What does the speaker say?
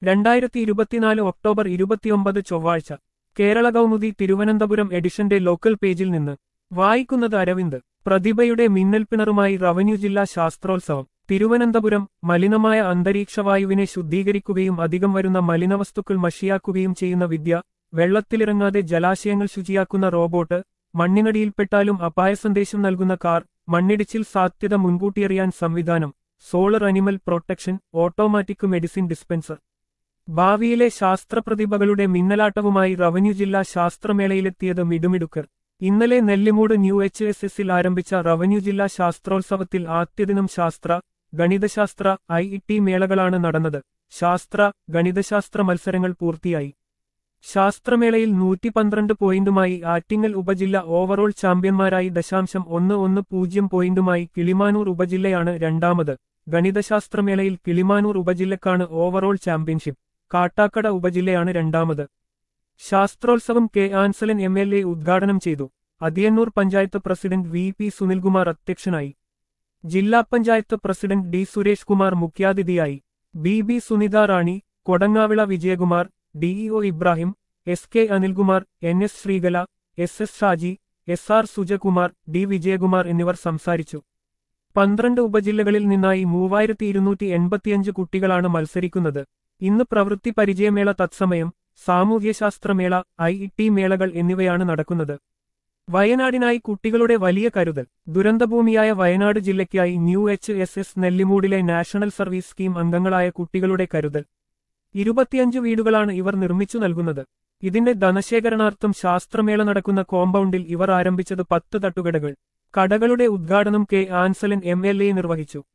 രണ്ടായിരത്തി ഇരുപത്തിനാല് ഒക്ടോബർ ഇരുപത്തിയൊമ്പത് ചൊവ്വാഴ്ച കേരള കൗമുദി തിരുവനന്തപുരം എഡിഷന്റെ ലോക്കൽ പേജിൽ നിന്ന് വായിക്കുന്നത് അരവിന്ദ് പ്രതിഭയുടെ മിന്നൽപ്പിണറുമായി റവന്യൂ ജില്ലാ ശാസ്ത്രോത്സവം തിരുവനന്തപുരം മലിനമായ അന്തരീക്ഷവായുവിനെ ശുദ്ധീകരിക്കുകയും അധികം വരുന്ന മലിനവസ്തുക്കൾ മഷിയാക്കുകയും ചെയ്യുന്ന വിദ്യ വെള്ളത്തിലിറങ്ങാതെ ജലാശയങ്ങൾ ശുചിയാക്കുന്ന റോബോട്ട് മണ്ണിനടിയിൽപ്പെട്ടാലും അപായ സന്ദേശം നൽകുന്ന കാർ മണ്ണിടിച്ചിൽ സാധ്യത മുൻകൂട്ടിയറിയാൻ സംവിധാനം solar animal protection automatic medicine dispenser ഭാവിയിലെ ശാസ്ത്രപ്രതിഭകളുടെ മിന്നലാട്ടവുമായി റവന്യൂ ജില്ലാ ശാസ്ത്രമേളയിലെത്തിയത് മിടുമിടുക്കർ ഇന്നലെ നെല്ലിമൂട് ന്യൂ എച്ച് എസ് എസിൽ ആരംഭിച്ച റവന്യൂ ജില്ലാ ശാസ്ത്രോത്സവത്തിൽ ആദ്യദിനം ശാസ്ത്ര ഗണിതശാസ്ത്ര ഐ ടി മേളകളാണ് നടന്നത് ശാസ്ത്ര ഗണിതശാസ്ത്ര മത്സരങ്ങൾ പൂർത്തിയായി ശാസ്ത്രമേളയിൽ നൂറ്റി പന്ത്രണ്ട് പോയിന്റുമായി ആറ്റിങ്ങൽ ഉപജില്ല ഓവറോൾ ചാമ്പ്യന്മാരായി ദശാംശം ഒന്ന് ഒന്ന് പൂജ്യം പോയിന്റുമായി കിളിമാനൂർ ഉപജില്ലയാണ് രണ്ടാമത് ഗണിതശാസ്ത്രമേളയിൽ കിളിമാനൂർ ഉപജില്ലക്കാണ് ഓവറോൾ ചാമ്പ്യൻഷിപ്പ് കാട്ടാക്കട ഉപജില്ലയാണ് രണ്ടാമത് ശാസ്ത്രോത്സവം K Ansalan M L A ഉദ്ഘാടനം ചെയ്തു Athiyannoor panchayat president V P Sunilkumar അധ്യക്ഷനായി ജില്ലാ പഞ്ചായത്ത് പ്രസിഡന്റ് ഡി സുരേഷ് കുമാർ മുഖ്യാതിഥിയായി B B Sunitha Rani Kodangavila Vijayakumar DEO Ibrahim S K Anilkumar N S Sreekala S S Shaji S R Sujakumar D Vijayakumar എന്നിവർ സംസാരിച്ചു പന്ത്രണ്ട് ഉപജില്ലകളിൽ നിന്നായി മൂവായിരത്തി ഇരുന്നൂറ്റി എൺപത്തിയഞ്ച് കുട്ടികളാണ് മത്സരിക്കുന്നത് ഇന്ന് പ്രവൃത്തി പരിചയമേള തത്സമയം സാമൂഹ്യശാസ്ത്രമേള ഐ ടി മേളകൾ എന്നിവയാണ് നടക്കുന്നത് വയനാടിനായി കുട്ടികളുടെ വലിയ കരുതൽ ദുരന്തഭൂമിയായ വയനാട് ജില്ലയ്ക്കായി ന്യൂ എച്ച് എസ് എസ് നെല്ലിമൂടിലെ നാഷണൽ സർവീസ് സ്കീം അംഗങ്ങളായ കുട്ടികളുടെ കരുതൽ ഇരുപത്തിയഞ്ച് വീടുകളാണ് ഇവർ നിർമ്മിച്ചു നൽകുന്നത് ഇതിന്റെ ധനശേഖരണാർത്ഥം ശാസ്ത്രമേള നടക്കുന്ന കോമ്പൗണ്ടിൽ ഇവർ ആരംഭിച്ചത് പത്ത് തട്ടുകടകൾ കടകളുടെ ഉദ്ഘാടനം K Ansalan M L A നിർവഹിച്ചു